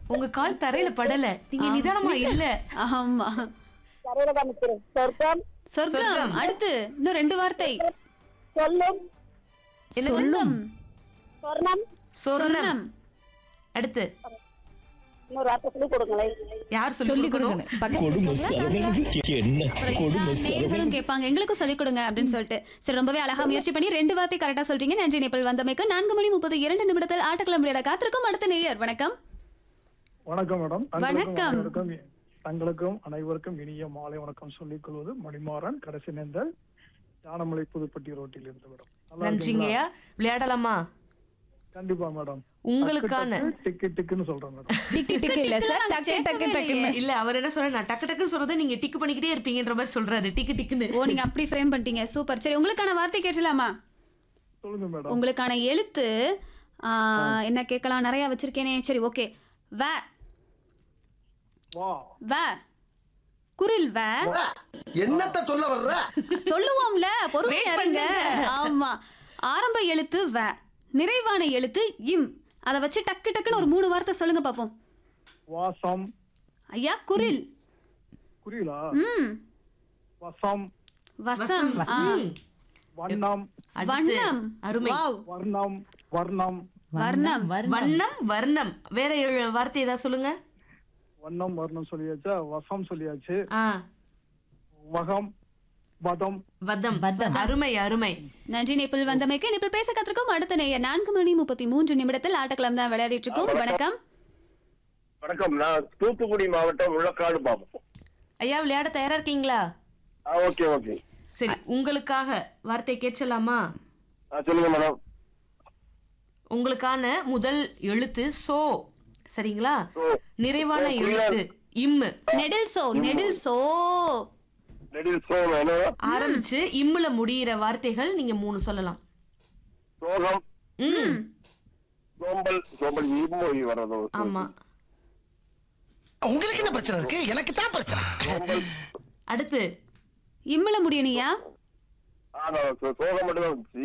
உங்க கால் தரையில படல நீங்க நிதானமா இல்ல ஆமா தரையில தான் நிக்கிறேன் சொர்க்கம் சொர்க்கம் அடுத்து இன்னும் ரெண்டு வார்த்தை சொல்லும் சொல்லும் சொர்ணம் சொர்ணம் சொர்ணம் அடுத்து இன்னொரு வார்த்தை சொல்லி கொடுங்களேன் யார் சொல்லி கொடுக்கணும் கொடுமை சரவணனுக்கு என்ன கொடுமை சரவணன் நேர்களும் கேட்பாங்க எங்களுக்கும் சொல்லிக் கொடுங்க அப்படின்னு சொல்லிட்டு சரி ரொம்பவே அழகா முயற்சி பண்ணி ரெண்டு வார்த்தை கரெக்டா சொல்றீங்க நன்றி நேபிள் வந்தமைக்கு நான்கு மணி முப்பது இரண்டு நிமிடத்தில் ஆட்டக்கிழமை விளையாட காத்திருக்கும் அடுத்த நேயர் வணக்கம் வணக்கம் மேடம் வணக்கம். தங்களுக்கும் அனைவருக்கும் தங்களுக்கும் அனைவருக்கும் இனிய மாலை வணக்கம் சொல்லிக் கொள்வது மணிமாறன் கடைசி நேர்ந்த யானமலை புதுப்பட்டி ரோட்டில் இருந்து மேடம் நல்லா நன்றிங்கய்யா விளையாடலாமா இருக்கீங்களா? கண்டிப்பா மேடம் உங்களுக்கான டிக்கு டிக்குன்னு சொல்றேன் மேடம் டிக்கு டிக்கு இல்ல சார் டக்கு டக்கு டக்குன்னு இல்ல அவர் என்ன சொல்ற நான் டக்கு டக்குன்னு சொல்றதை நீங்க டிக்கு பண்ணிக்கிட்டே இருப்பீங்கன்ற மாதிரி சொல்றாரு டிக்கு டிக்குன்னு ஓ நீங்க அப்படி ஃப்ரேம் பண்ணிட்டீங்க சூப்பர் சரி உங்களுக்கான வார்த்தை கேட்டலாமா சொல்லுங்க மேடம் உங்களுக்கான எழுத்து ஆ, என்ன கேட்கலாம் நிறைய வச்சிருக்கேனே சரி ஓகே வ வா வ குரில் வ என்னத்த சொல்ல வர்ற சொல்லுவோம்ல பொறுமையா இருங்க ஆமா ஆரம்ப எழுத்து வ நிறைவான எழுத்து இம் அதை வச்சு டக்கு டக்குன்னு ஒரு மூணு வார்த்தை சொல்லுங்க பாப்போம் வாசம் ஐயா குரில் புரியலா ம் வசம் வசம் ஆ. வண்ணம் அடுத்து வண்ணம் அருமை வாவ் வர்ணம் வர்ணம் வர்ணம் வண்ணம் வர்ணம் வேற ஏழு வார்த்தை ஏதாவது சொல்லுங்க வண்ணம் வர்ணம் சொல்லியாச்சா வசம் சொல்லியாச்சு ஆ வகம் வதம் வதம் அருமை அருமை நன்றி நிப்பிள் வந்தமைக்கு நிப்பிள் பேச கத்திருக்கோம் அடுத்த நேயர் நான்கு மணி முப்பத்தி மூன்று நிமிடத்தில் ஆட்டக்கிழமை தான் விளையாடிட்டு இருக்கோம் வணக்கம் வணக்கம் நான் தூத்துக்குடி மாவட்டம் முள்ளக்காடு பாபு ஐயா விளையாட தயாரா இருக்கீங்களா ஆ ஓகே ஓகே சரி உங்களுக்காக வார்த்தை கேட்கலாமா ஆ சொல்லுங்க மேடம் உங்களுக்கான முதல் எழுத்து சோ சரிங்களா சோ. நிறைவான சோ, புரியல. எழுத்து இம்மு நெடில் சோ நெடில் சோ நெடில் சோ என்ன ஆரம்பிச்சு இம்முல முடியிற வார்த்தைகள் நீங்க மூணு சொல்லலாம் சோகம் ம் சோம்பல் சோம்பல் இருமொழி வர்றது ஆமா உங்களுக்கு என்ன பிரச்சனை இருக்கு எனக்கு தான் பிரச்சனை சோம்பல் அடுத்து இம்மல முடியணியா ஆ நான் சோ- சோகம் மட்டும் தான் வந்துச்சு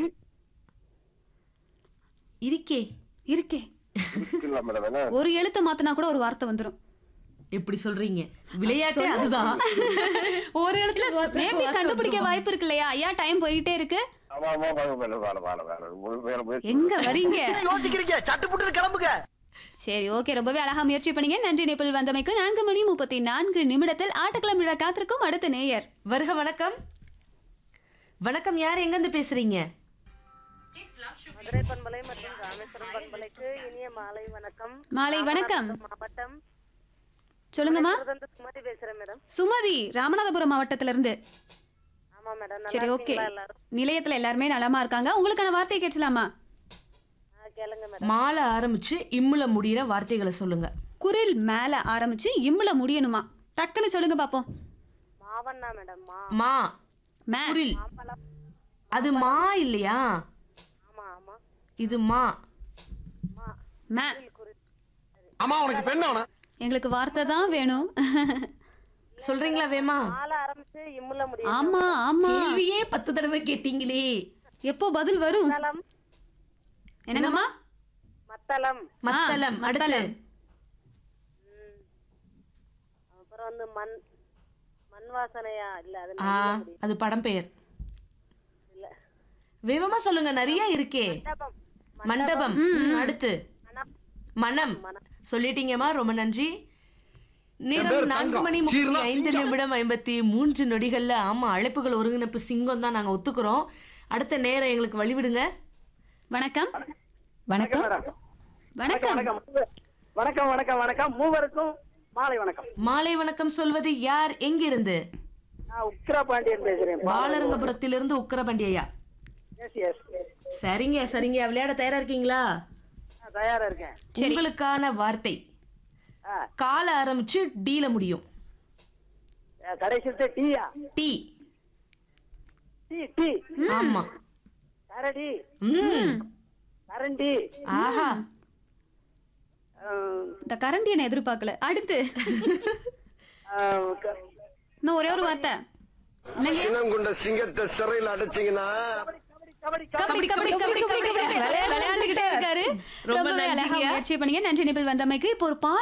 இருக்கே இருக்கே இல்ல மேடம் என்ன ஒரு எழுத்தை மாத்தினா கூட ஒரு வார்த்தை வந்துரும் எப்படி சொல்றீங்க விளையாட்டே அதுதான் ஒரு இல்ல இடத்துல மேபி கண்டுபிடிக்க வாய்ப்பு இருக்கு இல்லையா ஐயா டைம் போயிட்டே இருக்கு ஆமா ஆமா வாங்க மேடம் வேற வேற வேற வேற முயற்சி எங்க வரீங்க யோசிக்கிறீங்க சட்டு புட்டு கிளம்புங்க சரி ஓகே ரொம்பவே அழகா முயற்சி பண்ணீங்க நன்றி நிப்பிள் வந்தமைக்கு நான்கு மணி முப்பத்தி நான்கு நிமிடத்தில் ஆட்டக்கிழமை விழா காத்திருக்கும் அடுத்த நேயர் வருக வணக்கம் வணக்கம் யார் எங்க இருந்து பேசுறீங்க மதுரை பண்பலை மற்றும் ராமேஸ்வரம் பண்பலைக்கு இனிய மாலை வணக்கம் மாலை வணக்கம் மாவட்டம் சொல்லுங்கம்மா இருந்து சுமதி பேசுறேன் மேடம் சுமதி ராமநாதபுரம் மாவட்டத்துல இருந்து ஆமா மேடம் நல்லா சரி ஓகே இருக்கீங்களா எல்லாரும் நிலையத்துல எல்லாருமே நலமா இருக்காங்க உங்களுக்கான வார்த்தை கேட்கலாமா ஆ, கேளுங்க மேடம் மாலை ஆரம்பிச்சு இம்முல முடியிற வார்த்தைகளை சொல்லுங்க குரில் மேல ஆரம்பிச்சு இம்முல முடியணுமா டக்குன்னு சொல்லுங்க பாப்போம் மாவண்ணா மேடம் மா மா மே குரில் அது மா இல்லையா ஆமா ஆமா இது மா மே ஆமா உனக்கு பெண் அவனா எங்களுக்கு வார்த்தை தான் வேணும் சொல்றீங்களா வேமா மாலை ஆரம்பிச்சு இம்முல முடியும் ஆமா ஆமா கேள்வியே பத்து தடவை கேட்டீங்களே எப்போ பதில் வரும் மத்தளம் என்னங்கம்மா மத்தளம் மத்தளம் அடுத்து மத்தளம். அப்புறம் வந்து மண் மண் வாசனையா இல்ல அது ஆ நெல்லுல முடியும். அது படம் பெயர் இல்ல வேகமா சொல்லுங்க நிறைய இருக்கே மண்டபம் மண்டபம் ம், அடுத்து மனம் மனம் சொல்லிட்டீங்கம்மா ரொம்ப நன்றி நேரம் பேரு நான்கு தங்கம். மணி முப்பத்தி சீர்னா ஐந்து சிங்கம். நிமிடம் ஐம்பத்தி மூன்று நொடிகள்ல ஆமா அழைப்புகள் ஒருங்கிணைப்பு சிங்கம் தான் நாங்க ஒத்துக்கிறோம் அடுத்த நேரம் எங்களுக்கு வழிவிடுங்க வணக்கம் வணக்கம் வணக்கம் வணக்கம் வணக்கம் வணக்கம் மூவருக்கும் மாலை வணக்கம் மாலை வணக்கம் சொல்வது யார் எங்கிருந்து நான் உக்ரா பாண்டியன் பேசுறேன் பாலரங்கபுரத்திலிருந்து உக்கரபண்டியா எஸ் எஸ் சரிங்க சரிங்க விளையாட தயாரா இருக்கீங்களா தயாரா இருக்கேன் உங்களுக்கான வார்த்தை ஆ. கால ஆரம்பிச்சு டீல முடியும் அஹ் கடைசிட்டு டீயா டி டீ டீ ஆமா கரடி ம் கரண்டி ஆஹா அஹ், இந்த கரண்டி என்ன எதிர்பார்க்கல அடுத்து அஹ், க- இன்னும் ஒரே ஒரு வார்த்தை சினம் கொண்ட சிங்கத்தை சிறையில் அடைச்சிங்கன்னா கபடி கபடி கபடி கபடி கபடி கபடி விளையாண்டுகிட்டே இருக்காரு ரொம்ப ரொம்பவே அழகா நன்றிங்க. முயற்சி பண்ணீங்க நன்றி நிபிள் வந்தமைக்கு இப்போ ஒரு பா